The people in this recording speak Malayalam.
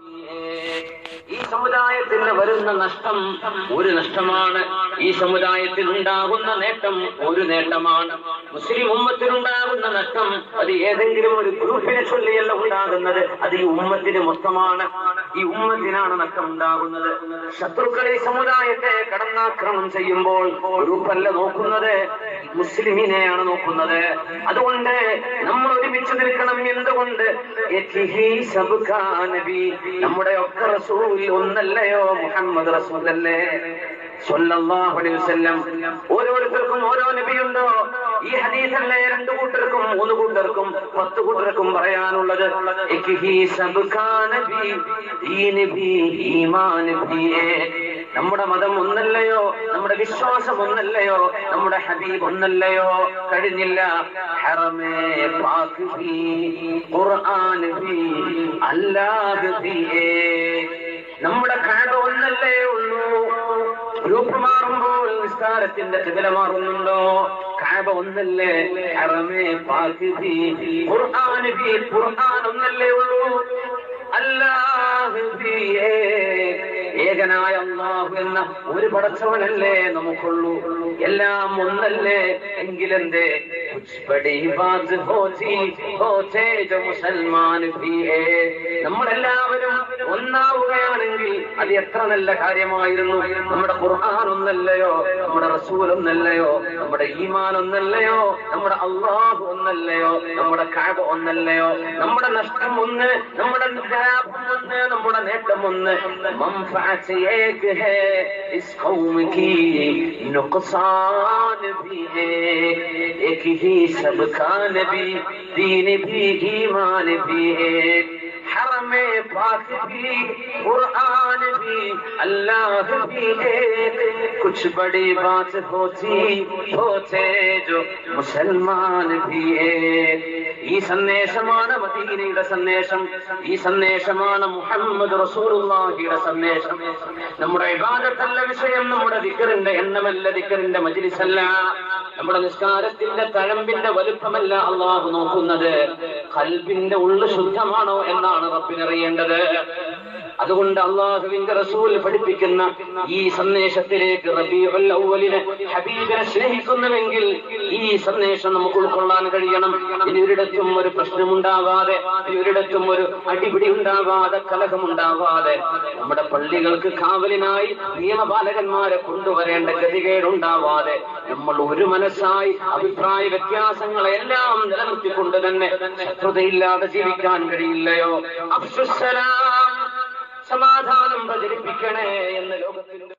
ഈ സമുദായത്തിന് വരുന്ന നഷ്ടം ഒരു നഷ്ടമാണ് ഈ സമുദായത്തിൽ ഉണ്ടാകുന്ന നേട്ടം ഒരു നേട്ടമാണ് മുസ്ലിം ഉമ്മത്തിനുണ്ടാകുന്ന നഷ്ടം അത് ഏതെങ്കിലും ഒരു ഗ്രൂപ്പിനെ ചൊല്ലിയല്ല ഉണ്ടാകുന്നത് അത് ഈ ഉമ്മത്തിന് മൊത്തമാണ് ഈ ഉമ്മത്തിനാണ് നഷ്ടം ഉണ്ടാകുന്നത് ശത്രുക്കൾ ഈ സമുദായത്തെ കടന്നാക്രമണം ചെയ്യുമ്പോൾ ഗ്രൂപ്പല്ല നോക്കുന്നത് മുസ്ലിമിനെയാണ് നോക്കുന്നത് അതുകൊണ്ട് നമ്മൾ ഒരുമിച്ച് നിൽക്കണം എന്തുകൊണ്ട് യതിഹി സബ്കാ നബി. നമ്മുടെ ഒക്കെ റസൂൽ ഒന്നല്ലയോ മുഹമ്മദ് റസൂലല്ലേ സ്വല്ലല്ലാഹു അലൈഹി വസല്ലം ഓരോരുത്തർക്കും ഓരോ നബിയുണ്ടോ ഈ ഹദീസല്ലേ രണ്ടു കൂട്ടർക്കും മൂന്ന് കൂട്ടർക്കും പത്ത് കൂട്ടർക്കും പറയാനുള്ളത് യതിഹി സബ്കാ നബി. ഈ നബി ഈമാൻ നബിയേ നമ്മുടെ മതം ഒന്നല്ലയോ നമ്മുടെ വിശ്വാസം ഒന്നല്ലയോ നമ്മുടെ ഹബീബ് ഒന്നല്ലയോ കഴിഞ്ഞില്ല ഹറമേ പാക് ഭീ, ഖുർആൻ ഭീ, അല്ലാഹ് ഭീയേ. നമ്മുടെ കാട ഒന്നല്ലേ ഉള്ളൂ ഗ്രൂപ്പ് മാറുമ്പോൾ നിസ്കാരത്തിന്റെ കിബില മാറുന്നുണ്ടോ കാബ ഒന്നല്ലേ ഹറമേ പാക് ഭീ, ഖുർആൻ ഭീ, ഖുർആൻ ഒന്നല്ലേ ഉള്ളൂ അല്ലാഹ് ഭീയേ. ഏകനായ അള്ളാഹു എന്ന ഒരു പടച്ചവനല്ലേ നമുക്കുള്ളൂ എല്ലാം ഒന്നല്ലേ എങ്കിലെന്തേ കുച്ച് ബഡി ബാത് ഹോതി ഹോതേ ജോ മുസൽമാൻ ഭീ ഹേ. നമ്മളെല്ലാവരും ഒന്നാവുകയാണെങ്കിൽ അത് എത്ര നല്ല കാര്യമായിരുന്നു നമ്മുടെ ഖുർആൻ ഒന്നല്ലയോ നമ്മുടെ റസൂൽ ഒന്നല്ലയോ നമ്മുടെ ഈമാൻ ഒന്നല്ലയോ നമ്മുടെ അള്ളാഹു ഒന്നല്ലയോ നമ്മുടെ കാബ ഒന്നല്ലയോ നമ്മുടെ നഷ്ടം ഒന്ന് നമ്മുടെ ലാഭം ഒന്ന് നമ്മുടെ നേട്ടം ഒന്ന് മംഫഅത്ത് ഏക് ഹേ is ഖൗം Ki നുഖ്സാൻ Bhi hey Ek he സബ്കാ നബി ദീൻ ഭി ഈമാൻ ഭി ഹേ حرم پاک بھی قرآن بھی اللہ بھی ایک کچھ بڑی بات ہوتی ہوتے جو മുസൽമാൻ بھی ایک ഈ സന്ദേശമാണ് മദീനയുടെ സന്ദേശം ഈ സന്ദേശമാണ് മുഹമ്മദ് റസൂലുള്ളാഹിയുടെ സന്ദേശം നമ്മുടെ ഇബാദത്തല്ല വിഷയം നമ്മുടെ ദിക്കറിന്റെ എണ്ണമല്ല ദിക്കറിന്റെ മജ്ലിസല്ല നമ്മുടെ നിസ്കാരത്തിന്റെ തഴമ്പിന്റെ വലുപ്പമല്ല അള്ളാഹു നോക്കുന്നത് കൽബിന്റെ ഉള്ളു ശുദ്ധമാണോ എന്നാണ് റബ്ബിനറിയേണ്ടത് അതുകൊണ്ട് അള്ളാഹുവിന്റെ റസൂൽ പഠിപ്പിക്കുന്ന ഈ സന്ദേശത്തിലേക്ക് റബീഉൽ അവ്വലിനെ ഹബീബിനെ സ്നേഹിക്കുന്നുവെങ്കിൽ ഈ സന്ദേശം നമുക്ക് ഉൾക്കൊള്ളാൻ കഴിയണം ഇനി ഒരിടത്തും ഒരു പ്രശ്നമുണ്ടാവാതെ ഇനി ഒരിടത്തും ഒരു അടിപിടി ഉണ്ടാവാതെ കലഹമുണ്ടാവാതെ നമ്മുടെ പള്ളികൾക്ക് കാവലിനായി നിയമപാലകന്മാരെ കൊണ്ടുവരേണ്ട ഗതികേടുണ്ടാവാതെ നമ്മൾ ഒരു മനസ്സായി അഭിപ്രായ വ്യത്യാസങ്ങളെല്ലാം നിലനിർത്തിക്കൊണ്ട് തന്നെ ശത്രുതയില്ലാതെ ജീവിക്കാൻ കഴിയില്ലയോ അഫ്സുസലാം സമാധാനം പ്രചരിപ്പിക്കണേ എന്ന് ലോകത്തിന്റെ